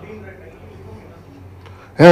ஆ?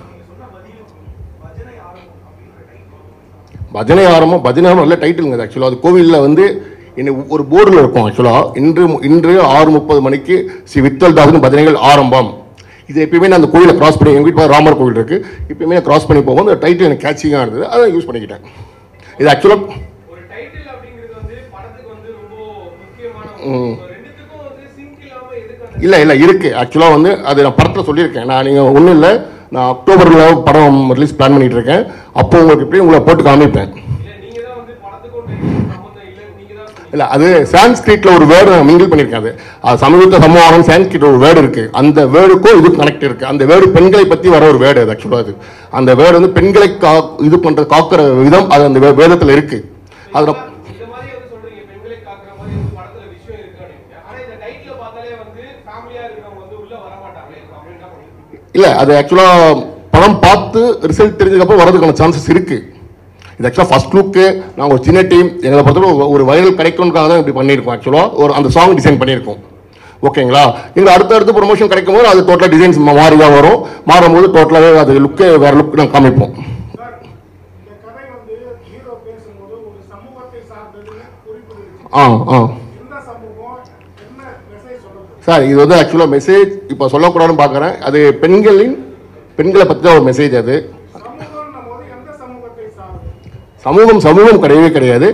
பஜனை ஆரம்பம் பஜனை ஆரம்பம் நல்ல டைட்டிலுங்க அது ஆக்சுவலாக அது கோவிலில் வந்து இன்னும் ஒரு போர்டில் இருக்கும் ஆக்சுவலாக இன்று இன்று ஆறு முப்பது மணிக்கு ஸ்ரீ வித்தல் தாசன் பஜனைகள் ஆரம்பம் இது எப்பயுமே நான் அந்த கோவிலை கிராஸ் பண்ணி எங்கள் வீட்டில் ராமர் கோவில் இருக்கு எப்பயுமே நான் கிராஸ் பண்ணி போகும்போது அந்த டைட்டில் எனக்கு கேட்சிங்காக இருந்தது அதை யூஸ் பண்ணிக்கிட்டேன் இது ஆக்சுவலாக ஒரு டைட்டில் அப்படிங்கிறது வந்து படத்துக்கு வந்து ரொம்ப முக்கியமான ஒண்ணு. So, ரெண்டுத்துக்கும் வந்து சிங்க் இல்லாம எதுக்கு அந்த இல்லை இல்லை இருக்கு ஆக்சுவலாக வந்து அது நான் படத்தில் சொல்லியிருக்கேன் நான் நீங்கள் ஒன்றும் இல்லை நான் அக்டோபரில் படம் ரிலீஸ் பிளான் பண்ணிட்டு இருக்கேன் அப்போ உங்களுக்கு எப்படி உங்களை போட்டு காமிப்பேன் இல்ல நீங்க தான் வந்து படத்துக்கும் டைட்டில் சம்மந்தம் இல்ல நீங்க தான் சொன்னீங்க. இல்லை அது சான்ஸ்கிரிட்ல ஒரு வேர்டு நான் மிங்கிள் பண்ணியிருக்கேன் அது அது சமீபத்த சமூகம் சான்ஸ்கிரிட் ஒரு வேர்டு இருக்கு அந்த வேர்டுக்கும் இது கனெக்ட் இருக்கு அந்த வேர்டு பெண்களை பற்றி வர ஒரு வேர்டு அது ஆக்சுவலாக அது அந்த வேர்டு வந்து பெண்களை கா இது பண்ற காக்கிற விதம் அது அந்த வே- வேதத்துல இருக்கு அது நான் இந்த மாதிரி வந்து சொல்றீங்க பெண்களை காக்குற மாதிரி வந்து படத்துல விஷயம் இருக்கு அப்படின்னு ஆனா இந்த டைட்டில் பார்த்தாலே வந்து ஃபேமிலியா இருக்கிறவங்க வந்து உள்ள வர மாட்டாங்களே அப்படின்னு என்ன பண்ணுவீங்க இல்லை அது ஆக்சுவலாக படம் பார்த்து ரிசல்ட் தெரிஞ்சதுக்கப்புறம் வரதுக்கான சான்சஸ் இருக்கு இது ஆக்சுவலாக ஃபர்ஸ்ட் லுக்கு நாங்கள் ஒரு சின்ன டீம் எங்களை பொறுத்தவரை ஒரு- ஒரு வைரல் கிடைக்கும்க்காக தான் இப்படி பண்ணியிருக்கோம் ஆக்சுவலாக ஒரு அந்த சாங் டிசைன் பண்ணியிருக்கோம் ஓகேங்களா எங்களுக்கு அடுத்த அடுத்த ப்ரொமோஷன் கிடைக்கும் போது அது டோட்டலாக டிசைன்ஸ் மாறி தான் வரும் மாறும்போது டோட்டலாகவே அது லுக்கே வேறு லுக் நாங்கள் காமிப்போம் சார் இந்த கதை வந்து ஹீரோ பேசும்போது ஒரு சமூகத்தை சார்ந்ததுன்னு குறிப்பிடுச்சு ஆ ஆ எந்த சமூகம் என்ன மெசேஜ் சொல்லுது சார் இது வந்து ஆக்சுவலாக மெசேஜ் இப்போ சொல்லக்கூடாதுன்னு பார்க்குறேன் அது பெண்களின் பெண்களை பற்றி தான் ஒரு மெசேஜ் அது சமூகம்னும் போது எந்த சமூகத்தை சார்ந்து சமூகம் சமூகம் கிடையவே கிடையாது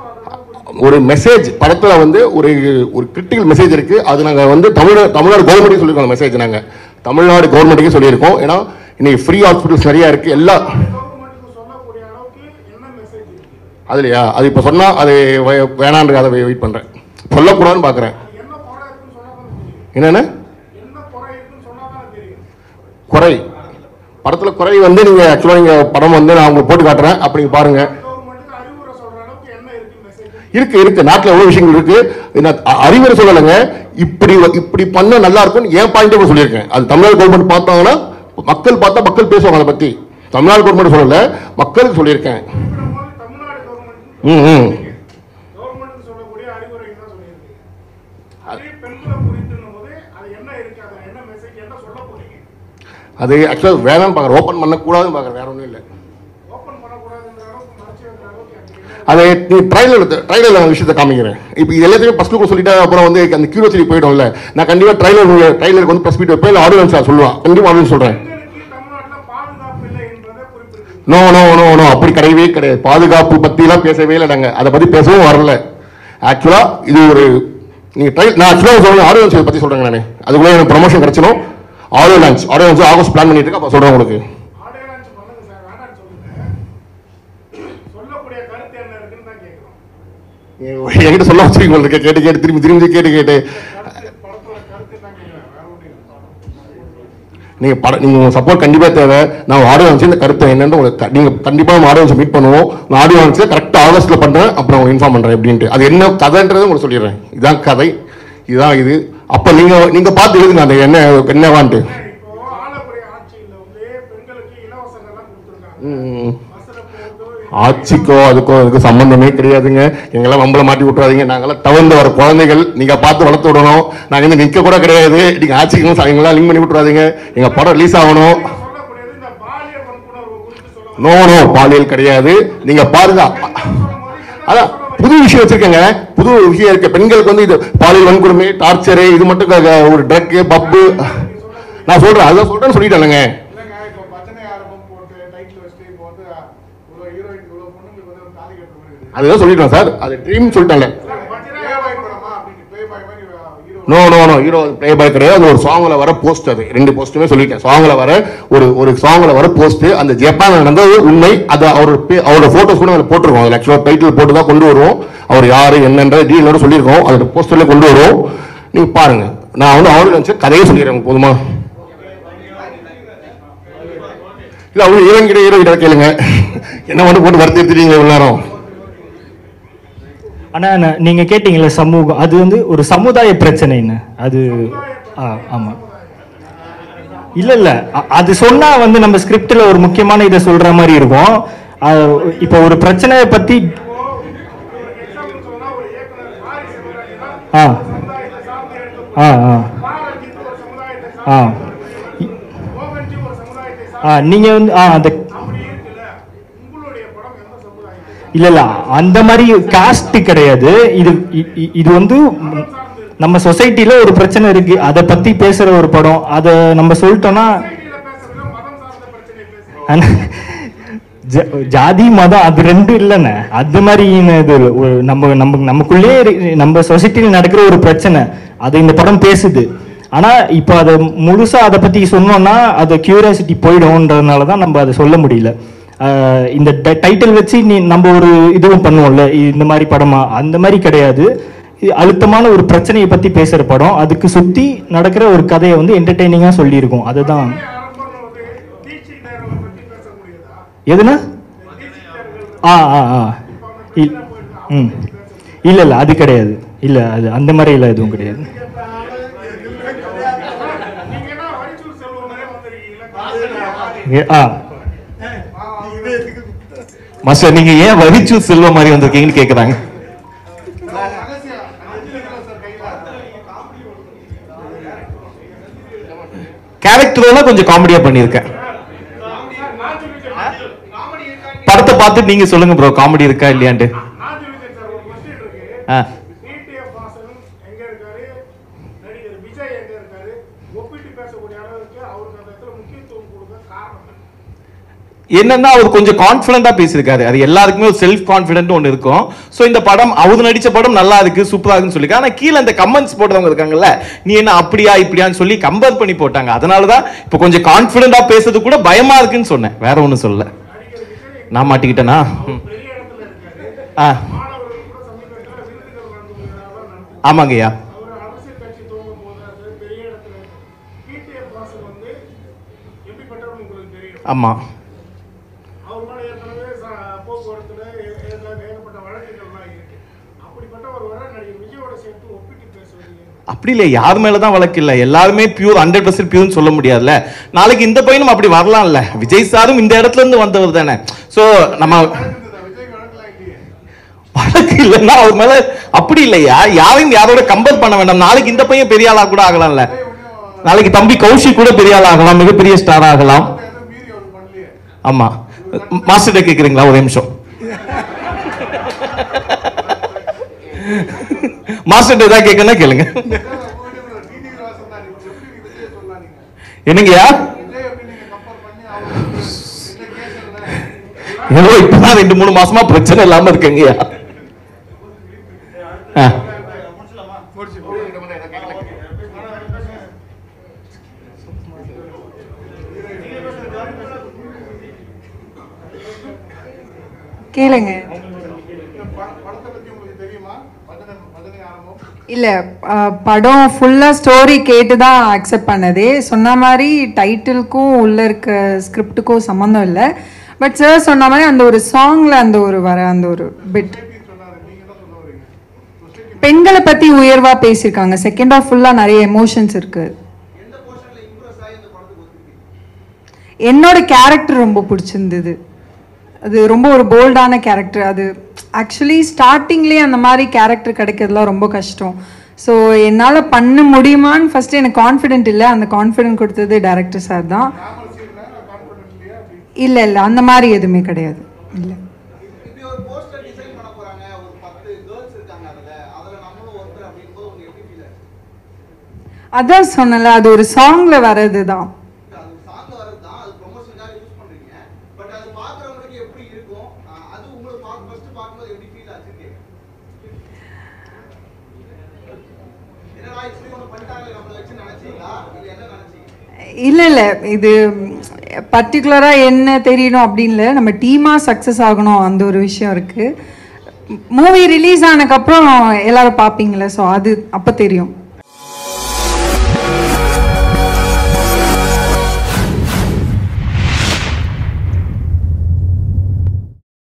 ஒரு மெசேஜ் படத்துல வந்து ஒரு ஒரு கிரிட்டிக்கல் மெசேஜ் இருக்கு அது நாங்க வந்து தமிழ் தமிழ்நாடு கவர்மெண்ட்டுக்கு சொல்லியிருக்கோம் மெசேஜ் நாங்க தமிழ்நாடு கவர்மெண்ட்டுக்கே சொல்லியிருக்கோம் ஏன்னா இன்னைக்கு ஃப்ரீ ஹாஸ்பிட்டல்ஸ் நிறைய இருக்கு எல்லா கவர்மெண்ட்டுக்கு சொல்லக்கூடிய அளவுக்கு என்ன மெசேஜ் இருக்கு அதுலையா அது இப்போ சொன்னா அது வே- வேணான்ற அதை வெயிட் பண்றேன் சொல்லக்கூடாதுன்னு பார்க்குறேன் அது என்ன குறை இருக்குன்னு சொன்னா தானே தெரியும் என்னென்ன என்ன குறை இருக்குன்னு சொன்னா தானே தெரியும் குறை படத்துல குறை வந்து நீங்க ஆக்சுவலாக நீங்க படம் வந்து நான் உங்களுக்கு போட்டு காட்டுறேன் அப்படி நீங்க பாருங்க கவர்மெண்ட்டுக்கு அறிவுரை சொல்ற அளவுக்கு என்ன இருக்கு மெசேஜ் இருக்கு இருக்கு நாட்டில் எவ்வளவு விஷயங்கள் இருக்கு நான் அ- அறிவுரை சொல்லலைங்க இப்படி இப்படி பண்ண நல்லா இருக்கும்னு என் பாயிண்ட் சொல்லியிருக்கேன் அது தமிழ்நாடு கவர்மெண்ட் பார்த்தாங்கன்னா மக்கள் பார்த்தா மக்கள் பேசுவாங்க அதை பத்தி தமிழ்நாடு கவர்மெண்ட் சொல்லல மக்களுக்கு சொல்லியிருக்கேன் குறிப்பிடும்போது தமிழ்நாடு கவர்மெண்ட் ம் ம் கவர்மெண்ட்டுக்கு சொல்லக்கூடிய அறிவுரை தான் சொல்லியிருக்கீங்க அதே பெண்களை குறித்துன்னும் போது அது என்ன இருக்கு அது என்ன மெசேஜ் என்ன சொல்ல போறீங்க அது ஆக்சுவலாக வேணாம்னு பார்க்குறேன் ஓப்பன் பண்ணக்கூடாதுன்னு பார்க்குறேன் வேற ஒன்றும் இல்லை ஓப்பன் பண்ணக்கூடாதுன்ற அளவுக்கு மறைச்சு வைக்கிற அளவுக்கு எனக்கு என்ன அதை நீ ட்ரைலர் ட்ரைலர் நான் விஷயத்தை காமிக்கிறேன் இப்போ இது எல்லாத்தையுமே ஃபர்ஸ்ட் லுக்கு சொல்லிட்டா அப்புறம் வந்து அந்த கியூரியாசிட்டி போயிடும்ல நான் கண்டிப்பாக ட்ரைலர் ட்ரைலருக்கு வந்து ப்ரெஸ் மீட் வைப்பேன் இல்லை ஆடியன்ஸ் சொல்லுவான் கண்டிப்பாக ஆடியன்ஸ் சொல்கிறேன் பெண்களுக்கு தமிழ்நாட்டுல பாதுகாப்பு இல்லை என்பதை குறிப்பிட்டிருக்கீங்க நோ நோ நோ நோ அப்படி கிடையவே கிடையாது பாதுகாப்பு பற்றிலாம் பேசவே இல்லை நாங்கள் அதை பற்றி பேசவும் வரல ஆக்சுவலாக இது ஒரு நீங்கள் ட்ரை நான் ஆக்சுவலாக சொல்லுங்கள் ஆடியோ லான்ச் பற்றி சொல்கிறேங்க நான் அதுக்குள்ளே எனக்கு ப்ரொமோஷன் கிடச்சிடும் audio launch audio launch August plan பண்ணிட்டு இருக்கேன் அப்போ சொல்கிறேன் உங்களுக்கு ஆடியோ லான்ச் பண்ணுங்க சார் வேணாம்னு சொல்லுங்க சொல்லக்கூடிய கருத்து என்ன இருக்குன்னு தான் கேட்கிறோம் என்கிட்ட சொல்ல வச்சிருக்கீங்க உங்களுக்கு கேட்டு கேட்டு திரும்பி திரும்பி கேட்டு கேட்டு கருத்து படத்தோட கருத்து தான் கேட்கிறேன் வேற ஒன்றும் இல்லை நீங்கள் படம் நீங்கள் சப்போர்ட் கண்டிப்பாக தேவை நான் ஆடியோ லான்ச் இந்த கருத்து என்னன்னு உங்களுக்கு க- நீங்க கண்டிப்பாக ஆடியோ லான்ச் மீட் பண்ணுவோம் நான் ஆடியோ லான்ச் கரெக்டாக ஆகஸ்ட்டில் பண்ணுறேன் அப்புறம் உங்களுக்கு இன்ஃபார்ம் பண்ணுறேன் எப்படின்ட்டு அது என்ன கதைன்றது உங்களுக்கு சொல்லிடுறேன் இதுதான் கதை இதுதான் இது அப்போ நீங்கள் நீங்கள் பார்த்து எழுதுங்க அந்த என்ன என்னவான்ட்டு இப்போ ஆலப்புழை ஆட்சியில் வந்து பெண்களுக்கு இலவசங்கள்லாம் கொடுத்துருக்காங்க ம். பஸ்ஸில் போகிறதோ ஆட்சிக்கோ அதுக்கோ அதுக்கு சம்பந்தமே கிடையாதுங்க எங்கெல்லாம் வம்பளை மாட்டி விட்டுறாதீங்க நாங்கெல்லாம் தவழ்ந்து வர குழந்தைகள் நீங்க பார்த்து வளர்த்து விடணும் நாங்க வந்து நிக்க கூட கிடையாது நீங்க ஆட்சிக்கும் எங்கெல்லாம் லிங்க் பண்ணி விட்டுறாதீங்க எங்க படம் ரிலீஸ் ஆகணும் சொல்லக்கூடியது இந்த பாலியல் வன்புணர்வு குறித்து சொல்ல நோ நோ பாலியல் கிடையாது நீங்க பாருங்க அதான் புது விஷயம் வச்சிருக்கேங்க புது விஷயம் இருக்கு பெண்களுக்கு வந்து இது பாலியல் வன்கொடுமை டார்ச்சரு இது மட்டும் க- க- ஒரு ட்ரக் பப்பு நான் சொல்றேன் அதான் சொல்றேன்னு சொல்லிட்டேனுங்க இல்லைங்க இப்போ பஜனை ஆரம்பம் போட்டு டைட்டில் வச்சுட்டு இப்போ வந்து இவ்வளோ ஹீரோயின் இவ்வளோ பொண்ணுங்களுக்கு வந்து ஒரு தாலி கட்டுற மாதிரி இருக்குது அதுதான் சொல்லிட்டேன் சார் அது ட்ரீம் சொல்லிட்டேன்ல பஜனை ஆரம்பம் படமா அப்படின்னு ப்ளே பாய் மாதிரி hero no no no hero playboy கிடையாது அது ஒரு சாங்ல வர போஸ்ட் அது ரெண்டு போஸ்ட்டுமே சொல்லிட்டேன் சாங்ல வர ஒரு ஒரு சாங்ல வர போஸ்ட் அந்த ஜப்பான் நடந்தது உண்மை அது அவர் பே- அவரோட போட்டோஸ் கூட அதில் போட்டிருக்கோம் அதில் ஆக்சுவலாக டைட்டில் போட்டு தான் கொண்டு வருவோம் அவர் யாரு என்னன்ற டீலோட சொல்லியிருக்கோம் அதோட போஸ்டர்ல கொண்டு வருவோம் நீங்க பாருங்க நான் வந்து அவரு நினைச்ச கதையை சொல்லிடுறேன் போதுமா இல்ல அவங்க ஹீரோயின் கிட்ட ஹீரோ கிட்ட கேளுங்க என்ன மட்டும் போட்டு வருத்தி எடுத்துட்டீங்க இவ்வளவு நேரம் ஆனா நான் நீங்க கேட்டீங்கல்ல சமூகம் அது வந்து ஒரு சமுதாய பிரச்சனைன்னு அது ஆ, ஆமா இல்ல இல்ல அ- அது சொன்னா வந்து நம்ம ஸ்கிரிப்ட்ல ஒரு முக்கியமான இதை சொல்ற மாதிரி இருக்கும் ஆ, இப்போ ஒரு பிரச்சனையை பத்தி எக்ஸாம்பிள் சொன்னா ஒரு இயக்குனர் மாரி செல்வராஜ் ஆ சமுதாயத்தை சார்ந்து எடுக்க ஆ ஆ பாரதிக்கு ஒரு சமுதாயத்தை ஆ சார்ந்து ஆ நீங்க வந்து ஆ அந்த அப்படி இருக்குல்ல உங்களுடைய படம் எந்த சமுதாயத்துக்கு இல்ல இல்ல அந்த மாதிரி காஸ்ட் கிடையாது இது இ- இ- இது வந்து நம்ம சொசைட்டில ஒரு பிரச்சனை இருக்கு அதை பத்தி பேசுற ஒரு படம் அதை நம்ம சொல்லிட்டோம்னா சொசைட்டில பேசுறது மதம் சார்ந்த பிரச்சனை பேசுறீங்க ஆனா, ஜ- ஜாதி மதம் அது ரெண்டும் இல்லைண்ணே அது மாதிரி இது ஒரு நம்ம நம்ம நமக்குள்ளேயே இரு- நம்ம சொசைட்டியில் நடக்கிற ஒரு பிரச்சனை அது இந்த படம் பேசுது ஆனா இப்போ அதை முழுசா அதை பத்தி சொன்னோம்னா அது கியூரியாசிட்டி போயிடும்ன்றதுனால தான் நம்ம அதை சொல்ல முடியல ஆஹ் இந்த டைட்டில் வச்சு நீ நம்ம ஒரு இதுவும் பண்ணுவோம்ல இந்த மாதிரி படமா அந்த மாதிரி கிடையாது இது அழுத்தமான ஒரு பிரச்சனையை பத்தி பேசுற படம் அதுக்கு சுத்தி நடக்கிற ஒரு கதையை வந்து என்டர்டெய்னிங்கா சொல்லியிருக்கோம் அதுதான் ஆரம்பம் வந்து தீட்சிதர்களை பத்தி பேச முடியுதா எதுனா தீட்சிதர்கள் ஆ ஆ ஆ இல்- ம் இல்ல இல்ல அது கிடையாது இல்ல அது அந்த மாதிரி எல்லாம் எதுவும் கிடையாது நீங்க என்ன வரிச்சூர் செல்வமே வந்திருக்கீங்களா ஏ- ஆ மாஸ்டர் நீங்க ஏன் வரிச்சு செல்வ மாதிரி வந்திருக்கீங்கன்னு கேக்குறாங்க கேரக்டர் கொஞ்சம் காமெடியா பண்ணியிருக்கேன் படத்தை பார்த்துட்டு நீங்க சொல்லுங்க ப்ரோ காமெடி இருக்கா இல்லையான்ட்டு நான் சொல்லிட்டேன் சார் ஒரு கொஸ்டின் இருக்கு ஆ. டிடிஎஃப் வாசன் எங்க இருக்காரு நடிகர் விஜய் எங்க இருக்காரு ஒப்பிட்டு பேசக்கூடிய அளவுக்கு அவருக்கு அந்த இடத்துல முக்கியத்துவம் கொடுக்க காரணம் என்ன? என்னன்னா அவர் கொஞ்சம் கான்பிடண்டா பேசியிருக்காரு அது எல்லாருக்குமே ஒரு செல்ஃப் கான்பிடன்ட் ஒன்று இருக்கும் ஸோ இந்த படம் அவர் நடிச்ச படம் நல்லா இருக்கு சூப்பரா இருக்குன்னு சொல்லி ஆனா கீழே இந்த கமெண்ட்ஸ் போட்டவங்க இருக்காங்கல்ல நீ என்ன அப்படியா இப்படியான்னு சொல்லி கம்பேர் பண்ணி போட்டாங்க அதனால தான் இப்போ கொஞ்சம் கான்பிடண்டா பேசுறது கூட பயமா இருக்குன்னு சொன்னேன் வேற ஒன்றும் சொல்லல நான் மாட்டிக்கிட்டேனா ம். பெரிய இடத்துல இருக்காரு ஆ மாணவர்கள் கூட சமீபத்தில் விருதுகள் வழங்குவதாக நடந்தது ஆமாங்கய்யா அவர் அரசியல் கட்சி துவங்கும் போது அது பெரிய இடத்துல டிடிஎஃப் வாசன் வந்து எப்படிப்பட்டவர் உங்களுக்கு தெரியும் ஆமா அவர் மேல ஏற்கனவே ச- போக்குவரத்துல ஏ- ஏக- ஏகப்பட்ட வழக்குகள்லாம் இருக்கு அப்படிப்பட்ட ஒரு வர நடிகர் விஜயோட சேர்த்து ஒப்பிட்டு பேசுவது ஏன்? அப்படி இல்லை யார் மேல தான் வழக்கு இல்லை எல்லாருமே பியூர் ஹண்ட்ரட் பர்சன்ட் பியூர்னு சொல்ல முடியாதுல்ல நாளைக்கு இந்த பையனும் அப்படி வரலாம்ல விஜய் சாரும் இந்த இடத்துல இருந்து வந்தவர் தானே ஸோ நம்ம வழக்கு இல்லைன்னா அவர் மேல அப்படி இல்லையா யாரையும் யாரோட கம்பேர் பண்ண வேண்டாம் நாளைக்கு இந்த பையன் பெரிய ஆளா கூட ஆகலாம்ல நாளைக்கு தம்பி கௌஷிக் கூட பெரிய ஆள் ஆகலாம் மிகப்பெரிய ஸ்டார் ஆகலாம் ஆமா மாஸ்டர்கிட்ட கேக்குறீங்களா ஒரு நிமிஷம் மாஸ்டர் ஏதாவது கேட்கணும் கேளுங்க என்னங்கய்யா ஏதோ இப்பதான் ரெண்டு மூணு மாசமா பிரச்சனை இல்லாம இருக்கங்கய்யா ஆ. கேளுங்க இல்ல அஹ், படம் ஃபுல்லா ஸ்டோரி கேட்டு தான் அக்செப்ட் பண்ணதே சொன்ன மாதிரி டைட்டிலுக்கும் உள்ள இருக்க ஸ்கிரிப்டுக்கும் சம்மந்தம் இல்லை பட் சார் சொன்ன மாதிரி அந்த ஒரு சாங்ல அந்த ஒரு வர அந்த ஒரு பிட் பெண்களை பத்தி உயர்வா பேசியிருக்காங்க செகண்ட் ஆஃப் ஃபுல்லா நிறைய எமோஷன்ஸ் இருக்கு என்னோட கேரக்டர் ரொம்ப பிடிச்சிருந்தது அது ரொம்ப ஒரு போல்டான கேரக்டர் அது ஆக்சுவலி ஸ்டார்டிங்லேயே அந்த மாதிரி கேரக்டர் கிடைக்கிறதுலாம் ரொம்ப கஷ்டம் ஸோ என்னால் பண்ண முடியுமான்னு ஃபர்ஸ்ட் எனக்கு கான்ஃபிடென்ட் இல்லை அந்த கான்ஃபிடென்ட் கொடுத்தது டேரக்டர் சார் தான் இல்லை இல்லை அந்த மாதிரி எதுவுமே கிடையாது இல்லை இப்படி ஒரு போஸ்டர் டிசைன் பண்ண போறாங்க ஒரு பத்து கேர்ள்ஸ் இருக்காங்க அதுல அதுல நம்மளும் ஒருத்தர் அப்படிங்கும்போது உங்களுக்கு எப்படி ஃபீல் ஆச்சு அதான் சொன்னல அது ஒரு சாங்ல வர்றது தான் அது சாங் வரது தான் அது ப்ரொமோஷனுக்காக யூஸ் பண்றீங்க பட் அது பாக்குறவங்களுக்கு எப்படி இருக்கும் அஹ் அது உங்களுக்கு பார்க்க ஃபர்ஸ்ட் பார்க்கும்போது எப்படி ஃபீல் ஆச்சுன்னு கேட்குறேன் என்னடா இப்படி ஒன்று பண்ணிட்டாங்க நம்மளை வச்சு நினைச்சீங்களா இல்லை என்ன நினைச்சீங்க இல்லை இல்லை இது பர்டிகுலராக என்ன தெரியணும் அப்படின்னு இல்லை நம்ம டீமாக சக்ஸஸ் ஆகணும் அந்த ஒரு விஷயம் இருக்குது மூவி ரிலீஸ் ஆனதுக்கப்புறம் எல்லாரும் பார்ப்பீங்களே ஸோ அது அப்போ தெரியும்